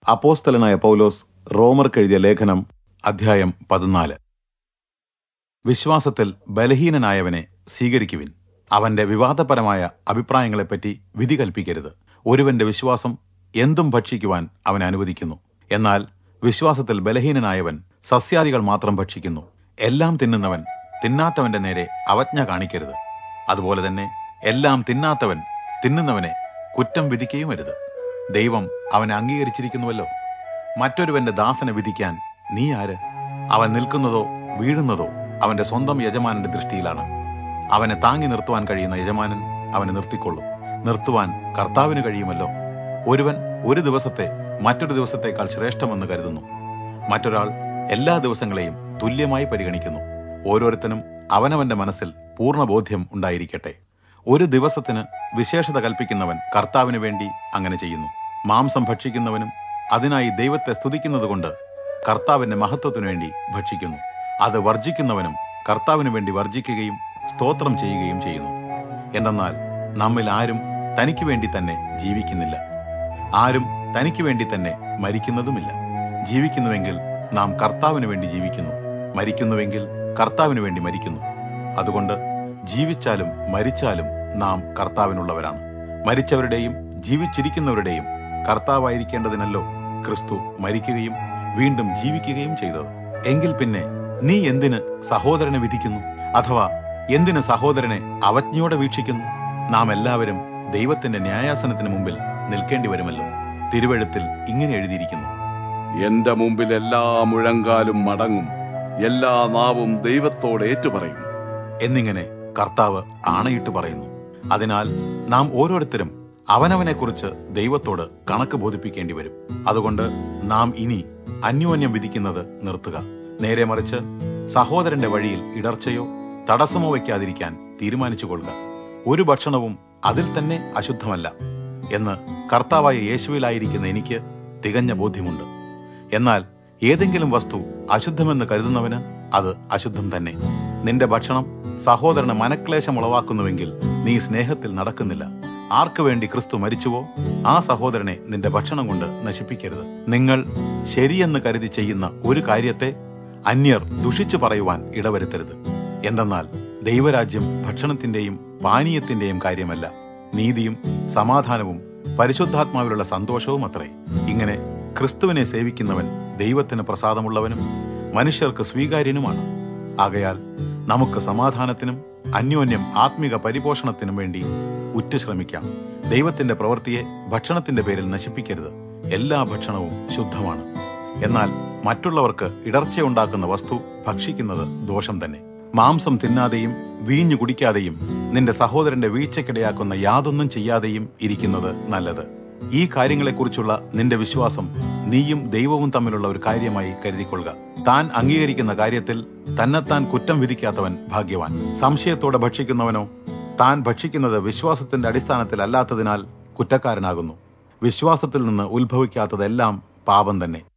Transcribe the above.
അപ്പോസ്തലനായ പൗലോസ് റോമർക്കെഴുതിയ ലേഖനം അധ്യായം പതിനാല് വിശ്വാസത്തിൽ ബലഹീനനായവനെ സ്വീകരിക്കുവിൻ അവന്റെ വിവാദപരമായ അഭിപ്രായങ്ങളെപ്പറ്റി വിധി കൽപ്പിക്കരുത് ഒരുവന്റെ വിശ്വാസം എന്തും ഭക്ഷിക്കുവാൻ അവൻ അനുവദിക്കുന്നു എന്നാൽ വിശ്വാസത്തിൽ ബലഹീനനായവൻ സസ്യാദികൾ മാത്രം ഭക്ഷിക്കുന്നു എല്ലാം തിന്നുന്നവൻ തിന്നാത്തവന്റെ നേരെ അവജ്ഞ കാണിക്കരുത് അതുപോലെ തന്നെ എല്ലാം തിന്നാത്തവൻ തിന്നുന്നവനെ കുറ്റം വിധിക്കുകയും അരുത് ദൈവം അവനെ അംഗീകരിച്ചിരിക്കുന്നുവല്ലോ മറ്റൊരുവന്റെ ദാസനെ വിധിക്കാൻ നീ ആര് അവൻ നിൽക്കുന്നതോ വീഴുന്നതോ അവന്റെ സ്വന്തം യജമാനന്റെ ദൃഷ്ടിയിലാണ് അവനെ താങ്ങി നിർത്തുവാൻ കഴിയുന്ന യജമാനൻ അവനെ നിർത്തിക്കൊള്ളും നിർത്തുവാൻ കർത്താവിന് കഴിയുമല്ലോ ഒരുവൻ ഒരു ദിവസത്തെ മറ്റൊരു ദിവസത്തേക്കാൾ ശ്രേഷ്ഠമെന്ന് കരുതുന്നു മറ്റൊരാൾ എല്ലാ ദിവസങ്ങളെയും തുല്യമായി പരിഗണിക്കുന്നു ഓരോരുത്തനും അവനവന്റെ മനസ്സിൽ പൂർണ്ണ ബോധ്യം ഉണ്ടായിരിക്കട്ടെ ഒരു ദിവസത്തിന് വിശേഷത കൽപ്പിക്കുന്നവൻ കർത്താവിന് വേണ്ടി അങ്ങനെ ചെയ്യുന്നു മാംസം ഭക്ഷിക്കുന്നവനും അതിനായി ദൈവത്തെ സ്തുതിക്കുന്നതുകൊണ്ട് കർത്താവിന്റെ മഹത്വത്തിനു വേണ്ടി ഭക്ഷിക്കുന്നു അത് വർജിക്കുന്നവനും കർത്താവിന് വേണ്ടി വർജിക്കുകയും സ്തോത്രം ചെയ്യുകയും ചെയ്യുന്നു എന്തെന്നാൽ നമ്മിൽ ആരും തനിക്ക് വേണ്ടി തന്നെ ജീവിക്കുന്നില്ല ആരും തനിക്ക് വേണ്ടി തന്നെ മരിക്കുന്നതുമില്ല ജീവിക്കുന്നുവെങ്കിൽ നാം കർത്താവിന് വേണ്ടി ജീവിക്കുന്നു മരിക്കുന്നുവെങ്കിൽ കർത്താവിന് വേണ്ടി മരിക്കുന്നു അതുകൊണ്ട് ജീവിച്ചാലും മരിച്ചാലും നാം കർത്താവിനുള്ളവരാണ് മരിച്ചവരുടെയും ജീവിച്ചിരിക്കുന്നവരുടെയും കർത്താവായിരിക്കേണ്ടതിനല്ലോ ക്രിസ്തു മരിക്കുകയും വീണ്ടും ജീവിക്കുകയും ചെയ്തത് എങ്കിൽ പിന്നെ നീ എന്തിന് സഹോദരനെ വിധിക്കുന്നു അഥവാ എന്തിന് സഹോദരനെ അവജ്ഞയോടെ വീക്ഷിക്കുന്നു നാം എല്ലാവരും ദൈവത്തിന്റെ ന്യായാസനത്തിന് മുമ്പിൽ നിൽക്കേണ്ടി വരുമല്ലോ തിരുവഴുത്തിൽ ഇങ്ങനെ എഴുതിയിരിക്കുന്നു എന്റെ മുമ്പിൽ എല്ലാ മുഴങ്കാലും മടങ്ങും എല്ലാ നാവും ദൈവത്തോട് ഏറ്റുപറയും എന്നിങ്ങനെ കർത്താവ് ആണയിട്ട് പറയുന്നു അതിനാൽ നാം ഓരോരുത്തരും അവനവനെക്കുറിച്ച് ദൈവത്തോട് കണക്ക് ബോധിപ്പിക്കേണ്ടി വരും അതുകൊണ്ട് നാം ഇനി അന്യോന്യം വിധിക്കുന്നത് നിർത്തുക നേരെ മറിച്ച് സഹോദരന്റെ വഴിയിൽ ഇടർച്ചയോ തടസ്സമോ വയ്ക്കാതിരിക്കാൻ തീരുമാനിച്ചുകൊള്ളുക ഒരു ഭക്ഷണവും അതിൽ തന്നെ അശുദ്ധമല്ല എന്ന് കർത്താവായ യേശുവിലായിരിക്കുന്ന എനിക്ക് തികഞ്ഞ ബോധ്യമുണ്ട് എന്നാൽ ഏതെങ്കിലും വസ്തു അശുദ്ധമെന്ന് കരുതുന്നവന് അത് അശുദ്ധം തന്നെ നിന്റെ ഭക്ഷണം സഹോദരന് മനക്ലേശം ഉളവാക്കുന്നുവെങ്കിൽ നീ സ്നേഹത്തിൽ നടക്കുന്നില്ല ആർക്കു വേണ്ടി ക്രിസ്തു മരിച്ചുവോ ആ സഹോദരനെ നിന്റെ ഭക്ഷണം കൊണ്ട് നശിപ്പിക്കരുത് നിങ്ങൾ ശരിയെന്ന് കരുതി ചെയ്യുന്ന ഒരു കാര്യത്തെ അന്യർ ദുഷിച്ചു പറയുവാൻ ഇടവരുത്തരുത് എന്തെന്നാൽ ദൈവരാജ്യം ഭക്ഷണത്തിന്റെയും പാനീയത്തിന്റെയും കാര്യമല്ല നീതിയും സമാധാനവും പരിശുദ്ധാത്മാവിലുള്ള സന്തോഷവും അത്രേ ഇങ്ങനെ ക്രിസ്തുവിനെ സേവിക്കുന്നവൻ ദൈവത്തിന് പ്രസാദമുള്ളവനും മനുഷ്യർക്ക് സ്വീകാര്യനുമാണ് ആകയാൽ നമുക്ക് സമാധാനത്തിനും അന്യോന്യം ആത്മിക പരിപോഷണത്തിനും വേണ്ടി ഉറ്റു ശ്രമിക്കാം ദൈവത്തിന്റെ പ്രവൃത്തിയെ ഭക്ഷണത്തിന്റെ പേരിൽ നശിപ്പിക്കരുത് എല്ലാ ഭക്ഷണവും ശുദ്ധമാണ് എന്നാൽ മറ്റുള്ളവർക്ക് ഇടർച്ചയുണ്ടാക്കുന്ന വസ്തു ഭക്ഷിക്കുന്നത് ദോഷം തന്നെ മാംസം തിന്നാതെയും വീഞ്ഞു കുടിക്കാതെയും നിന്റെ സഹോദരന്റെ വീഴ്ചയ്ക്കിടയാക്കുന്ന യാതൊന്നും ചെയ്യാതെയും ഇരിക്കുന്നത് നല്ലത് ഈ കാര്യങ്ങളെക്കുറിച്ചുള്ള നിന്റെ വിശ്വാസം നീയും ദൈവവും തമ്മിലുള്ള ഒരു കാര്യമായി കരുതിക്കൊള്ളുക താൻ അംഗീകരിക്കുന്ന കാര്യത്തിൽ തന്നെത്താൻ കുറ്റം വിധിക്കാത്തവൻ ഭാഗ്യവാൻ സംശയത്തോടെ ഭക്ഷിക്കുന്നവനോ താൻ ഭക്ഷിക്കുന്നത് വിശ്വാസത്തിന്റെ അടിസ്ഥാനത്തിൽ അല്ലാത്തതിനാൽ കുറ്റക്കാരനാകുന്നു വിശ്വാസത്തിൽ നിന്ന് ഉത്ഭവിക്കാത്തതെല്ലാം പാപം തന്നെ